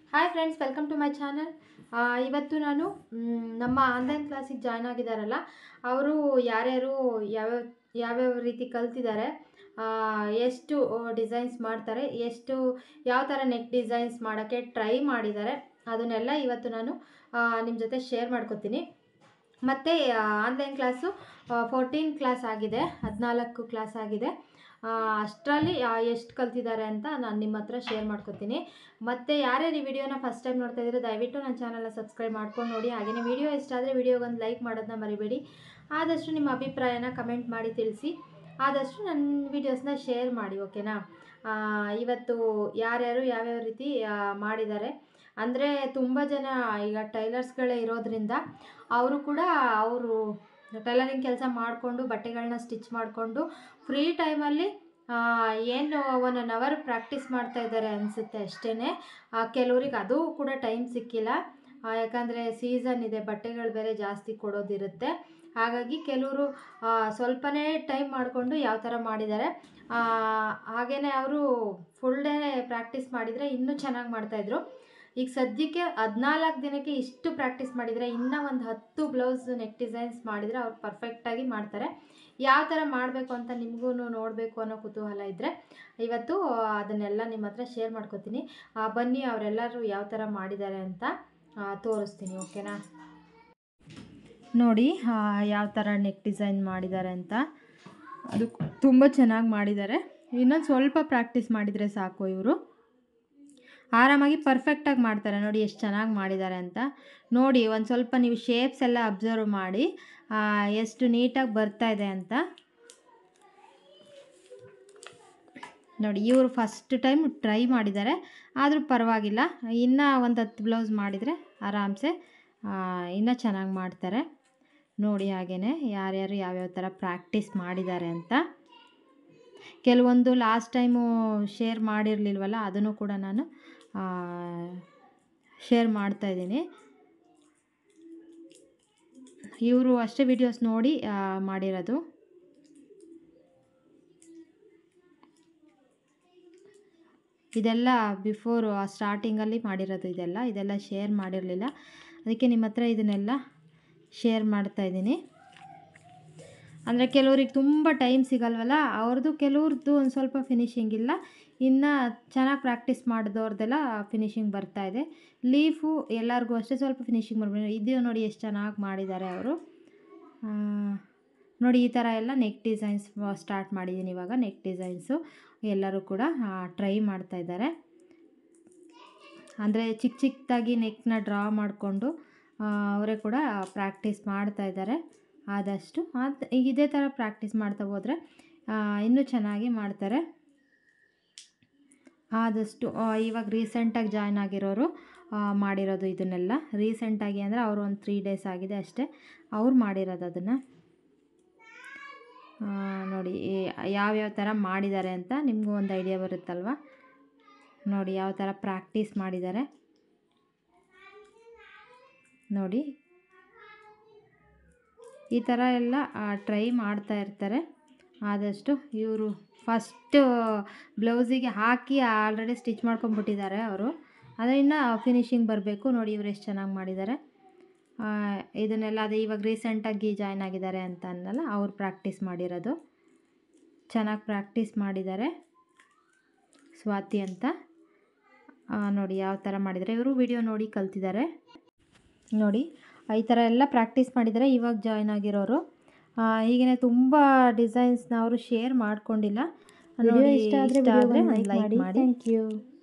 hi friends welcome to my channel ಇವತ್ತು ನಾನು ಮ್, ನಮ್ಮ ಆನ್ಲೈನ್ ಕ್ಲಾಸಿಗೆ ಜಾಯ್ನ್ ಆಗಿದ್ದಾರಲ್ಲ ಅವರು ಯಾರ್ಯಾರು ಯಾವ್ಯಾವ ಯಾವ್ಯಾವ ರೀತಿ ಕಲ್ತಿದ್ದಾರೆ ಆ, ಎಷ್ಟು ಡಿಸೈನ್ಸ್ ಮಾಡ್ತಾರೆ ಎಷ್ಟು ಯಾವ ಥರ ನೆಕ್ ಡಿಸೈನ್ಸ್ ಮಾಡೋಕ್ಕೆ ಟ್ರೈ ಮಾಡಿದ್ದಾರೆ ಅದನ್ನೆಲ್ಲ ಇವತ್ತು ನಾನು ನಿಮ್ಮ ಜೊತೆ ಶೇರ್ ಮಾಡ್ಕೊತೀನಿ ಮತ್ತು ಆನ್ಲೈನ್ ಕ್ಲಾಸು ಫೋರ್ಟೀನ್ ಕ್ಲಾಸ್ ಆಗಿದೆ ಹದಿನಾಲ್ಕು ಕ್ಲಾಸ್ ಆಗಿದೆ ಅಷ್ಟರಲ್ಲಿ ಎಷ್ಟು ಕಲ್ತಿದ್ದಾರೆ ಅಂತ ನಾನು ನಿಮ್ಮ ಹತ್ರ ಶೇರ್ ಮಾಡ್ಕೊತೀನಿ ಮತ್ತು ಯಾರ್ಯಾರು ಈ ವಿಡಿಯೋನ ಫಸ್ಟ್ ಟೈಮ್ ನೋಡ್ತಾ ಇದ್ದೀರೋ ದಯವಿಟ್ಟು ನನ್ನ ಚಾನಲ್ನ ಸಬ್ಸ್ಕ್ರೈಬ್ ಮಾಡ್ಕೊಂಡು ನೋಡಿ ಹಾಗೆಯೇ ವಿಡಿಯೋ ಇಷ್ಟ ಆದರೆ ವಿಡಿಯೋಗೊಂದು ಲೈಕ್ ಮಾಡೋದನ್ನ ಮರಿಬೇಡಿ ಆದಷ್ಟು ನಿಮ್ಮ ಅಭಿಪ್ರಾಯನ ಕಮೆಂಟ್ ಮಾಡಿ ತಿಳಿಸಿ ಆದಷ್ಟು ನನ್ನ ವೀಡಿಯೋಸ್ನ ಶೇರ್ ಮಾಡಿ ಓಕೆನಾ ಆ, ಇವತ್ತು ಯಾರ್ಯಾರು ಯಾವ್ಯಾವ ರೀತಿ ಆ, ಮಾಡಿದ್ದಾರೆ ಅಂದರೆ ತುಂಬ ಜನ ಈಗ ಟೈಲರ್ಸ್ಗಳೇ ಇರೋದ್ರಿಂದ ಅವರು ಕೂಡ ಅವರು ಟೈಲರಿಂಗ್ ಕೆಲಸ ಮಾಡಿಕೊಂಡು ಬಟ್ಟೆಗಳನ್ನ ಸ್ಟಿಚ್ ಮಾಡಿಕೊಂಡು ಫ್ರೀ ಟೈಮಲ್ಲಿ ಏನು ಒನ್ ಅನ್ ಅವರ್ ಪ್ರಾಕ್ಟೀಸ್ ಮಾಡ್ತಾ ಇದ್ದಾರೆ ಅನಿಸುತ್ತೆ ಅಷ್ಟೇ ಕೆಲವ್ರಿಗೆ ಅದು ಕೂಡ ಟೈಮ್ ಸಿಕ್ಕಿಲ್ಲ ಆ, ಯಾಕಂದರೆ ಸೀಸನ್ ಇದೆ ಬಟ್ಟೆಗಳು ಬೇರೆ ಜಾಸ್ತಿ ಕೊಡೋದಿರುತ್ತೆ ಹಾಗಾಗಿ ಕೆಲವರು ಸ್ವಲ್ಪನೇ ಟೈಮ್ ಮಾಡಿಕೊಂಡು ಯಾವ ಥರ ಮಾಡಿದ್ದಾರೆ ಹಾಗೆಯೇ ಅವರು ಫುಲ್ ಡೇ ಪ್ರಾಕ್ಟೀಸ್ ಮಾಡಿದರೆ ಇನ್ನೂ ಚೆನ್ನಾಗಿ ಮಾಡ್ತಾಯಿದ್ರು ಈಗ ಸದ್ಯಕ್ಕೆ ಹದಿನಾಲ್ಕು ದಿನಕ್ಕೆ ಇಷ್ಟು ಪ್ರಾಕ್ಟೀಸ್ ಮಾಡಿದರೆ ಇನ್ನೂ ಒಂದು ಹತ್ತು ಬ್ಲೌಸ್ ನೆಕ್ ಡಿಸೈನ್ಸ್ ಮಾಡಿದರೆ ಅವ್ರು ಪರ್ಫೆಕ್ಟಾಗಿ ಮಾಡ್ತಾರೆ ಯಾವ ಥರ ಮಾಡಬೇಕು ಅಂತ ನಿಮಗೂ ನೋಡಬೇಕು ಅನ್ನೋ ಕುತೂಹಲ ಇದ್ದರೆ ಇವತ್ತು ಅದನ್ನೆಲ್ಲ ನಿಮ್ಮ ಹತ್ರ ಶೇರ್ ಮಾಡ್ಕೊತೀನಿ ಆ, ಬನ್ನಿ ಅವರೆಲ್ಲರೂ ಯಾವ ಥರ ಮಾಡಿದ್ದಾರೆ ಅಂತ ಆ, ತೋರಿಸ್ತೀನಿ ಓಕೆನಾ ನೋಡಿ ಯಾವ ಥರ ನೆಕ್ ಡಿಸೈನ್ ಮಾಡಿದ್ದಾರೆ ಅಂತ ಅದು ತುಂಬ ಚೆನ್ನಾಗಿ ಮಾಡಿದ್ದಾರೆ ಇನ್ನೊಂದು ಸ್ವಲ್ಪ ಪ್ರಾಕ್ಟೀಸ್ ಮಾಡಿದರೆ ಸಾಕು ಇವರು ಆರಾಮಾಗಿ ಪರ್ಫೆಕ್ಟಾಗಿ ಮಾಡ್ತಾರೆ ನೋಡಿ ಎಷ್ಟು ಚೆನ್ನಾಗಿ ಮಾಡಿದ್ದಾರೆ ಅಂತ ನೋಡಿ ಒಂದು ಸ್ವಲ್ಪ ನೀವು ಶೇಪ್ಸ್ ಎಲ್ಲ ಅಬ್ಸರ್ವ್ ಮಾಡಿ ಆ, ಎಷ್ಟು ನೀಟಾಗಿ ಬರ್ತಾ ಇದೆ ಅಂತ ನೋಡಿ ಇವರು ಫಸ್ಟ್ ಟೈಮ್ ಟ್ರೈ ಮಾಡಿದ್ದಾರೆ ಆದರೂ ಪರವಾಗಿಲ್ಲ ಇನ್ನೂ ಒಂದು ಹತ್ತು ಬ್ಲೌಸ್ ಮಾಡಿದರೆ ಆರಾಮ್ಸೆ ಇನ್ನೂ ಚೆನ್ನಾಗಿ ಮಾಡ್ತಾರೆ ನೋಡಿ ಹಾಗೆಯೇ ಯಾರ್ಯಾರು ಯಾವ್ಯಾವ ಥರ ಪ್ರಾಕ್ಟೀಸ್ ಮಾಡಿದ್ದಾರೆ ಅಂತ ಕೆಲವೊಂದು ಲಾಸ್ಟ್ ಟೈಮು ಶೇರ್ ಮಾಡಿರಲಿಲ್ವಲ್ಲ ಅದನ್ನು ಕೂಡ ನಾನು ಶೇರ್ ಮಾಡ್ತಾಯಿದ್ದೀನಿ ಇವರು ಅಷ್ಟೇ ವಿಡಿಯೋಸ್ ನೋಡಿ ಆ, ಮಾಡಿರೋದು ಇದೆಲ್ಲ ಬಿಫೋರು ಸ್ಟಾರ್ಟಿಂಗಲ್ಲಿ ಮಾಡಿರೋದು ಇದೆಲ್ಲ ಇದೆಲ್ಲ ಶೇರ್ ಮಾಡಿರಲಿಲ್ಲ ಅದಕ್ಕೆ ನಿಮ್ಮ ಹತ್ರ ಇದನ್ನೆಲ್ಲ ಶೇರ್ ಮಾಡ್ತಾಯಿದ್ದೀನಿ ಅಂದರೆ ಕೆಲವ್ರಿಗೆ ತುಂಬ ಟೈಮ್ ಸಿಗಲ್ವಲ್ಲ ಅವ್ರದ್ದು ಕೆಲವ್ರದ್ದು ಒಂದು ಸ್ವಲ್ಪ ಫಿನಿಶಿಂಗ್ ಇಲ್ಲ ಇನ್ನು ಚೆನ್ನಾಗಿ ಪ್ರಾಕ್ಟೀಸ್ ಮಾಡಿದವ್ರದ್ದೆಲ್ಲ ಫಿನಿಶಿಂಗ್ ಬರ್ತಾ ಇದೆ ಲೀಫು ಎಲ್ಲರಿಗೂ ಅಷ್ಟೇ ಸ್ವಲ್ಪ ಫಿನಿಶಿಂಗ್ ಬರ್ಬೋದು ಇದು ನೋಡಿ ಎಷ್ಟು ಚೆನ್ನಾಗಿ ಮಾಡಿದ್ದಾರೆ ಅವರು ಆ, ನೋಡಿ ಈ ಥರ ಎಲ್ಲ ನೆಕ್ ಡಿಸೈನ್ಸ್ ಸ್ಟಾರ್ಟ್ ಮಾಡಿದ್ದೀನಿ ಇವಾಗ ನೆಕ್ ಡಿಸೈನ್ಸು ಎಲ್ಲರೂ ಕೂಡ ಟ್ರೈ ಮಾಡ್ತಾ ಇದ್ದಾರೆ ಅಂದರೆ ಚಿಕ್ಕ ಚಿಕ್ಕದಾಗಿ ನೆಕ್ನ ಡ್ರಾ ಮಾಡಿಕೊಂಡು ಅವರೇ ಕೂಡ ಪ್ರಾಕ್ಟೀಸ್ ಮಾಡ್ತಾ ಇದ್ದಾರೆ ಆದಷ್ಟು ಅದು ಇದೇ ಥರ ಪ್ರಾಕ್ಟೀಸ್ ಮಾಡ್ತಾ ಹೋದರೆ ಇನ್ನೂ ಚೆನ್ನಾಗಿ ಮಾಡ್ತಾರೆ ಆದಷ್ಟು ಆ, ಇವಾಗ ರೀಸೆಂಟಾಗಿ ಜಾಯ್ನ್ ಆಗಿರೋರು ಆ, ಮಾಡಿರೋದು ಇದನ್ನೆಲ್ಲ ರೀಸೆಂಟಾಗಿ ಅಂದರೆ ಅವರು ಒಂದು ತ್ರೀ ಡೇಸ್ ಆಗಿದೆ ಅಷ್ಟೇ ಅವ್ರು ಮಾಡಿರೋದು ಅದನ್ನು ನೋಡಿ ಈ- ಯಾವ್ಯಾವ ಥರ ಮಾಡಿದ್ದಾರೆ ಅಂತ ನಿಮಗೂ ಒಂದು ಐಡಿಯಾ ಬರುತ್ತಲ್ವ ನೋಡಿ ಯಾವ ಥರ ಪ್ರಾಕ್ಟೀಸ್ ಮಾಡಿದ್ದಾರೆ ನೋಡಿ ಈ ಥರ ಎಲ್ಲ ಟ್ರೈ ಮಾಡ್ತಾ ಇರ್ತಾರೆ ಆದಷ್ಟು ಇವರು ಫಸ್ಟು ಬ್ಲೌಸಿಗೆ ಹಾಕಿ ಆಲ್ರೆಡಿ ಸ್ಟಿಚ್ ಮಾಡ್ಕೊಂಡ್ಬಿಟ್ಟಿದ್ದಾರೆ ಅವರು ಆದರೆ ಇನ್ನು ಫಿನಿಶಿಂಗ್ ಬರಬೇಕು ನೋಡಿ ಇವ್ರು ಎಷ್ಟು ಚೆನ್ನಾಗಿ ಮಾಡಿದ್ದಾರೆ ಆ, ಇದನ್ನೆಲ್ಲ ಅದೇ ಇವಾಗ ರೀಸೆಂಟಾಗಿ ಜಾಯ್ನ್ ಆಗಿದ್ದಾರೆ ಅಂತ ಅನ್ನಲ್ಲ ಅವ್ರು ಪ್ರಾಕ್ಟೀಸ್ ಮಾಡಿರೋದು ಚೆನ್ನಾಗಿ ಪ್ರಾಕ್ಟೀಸ್ ಮಾಡಿದ್ದಾರೆ ಸ್ವಾತಿ ಅಂತ ಆ, ನೋಡಿ ಯಾವ ಥರ ಮಾಡಿದ್ದಾರೆ ಇವರು ವಿಡಿಯೋ ನೋಡಿ ಕಲ್ತಿದ್ದಾರೆ ನೋಡಿ ಈ ಥರ ಎಲ್ಲ ಪ್ರಾಕ್ಟೀಸ್ ಮಾಡಿದ್ದಾರೆ ಇವಾಗ ಜಾಯ್ನ್ ಆಗಿರೋರು ಹೀಗೆ ತುಂಬ ಡಿಸೈನ್ಸ್ನ ಅವರು ಶೇರ್ ಮಾಡ್ಕೊಂಡಿಲ್ಲ ವಿಡಿಯೋ ನೋಡಿ ಇಷ್ಟ ಆದರೆ ಇಷ್ಟ ಆದರೆ ವಿಡಿಯೋಗೊಂದು ಒಂದು ಲೈಕ್ ಲೈಕ್ ಮಾಡಿ ಮಾಡಿ ಥ್ಯಾಂಕ್ ಯು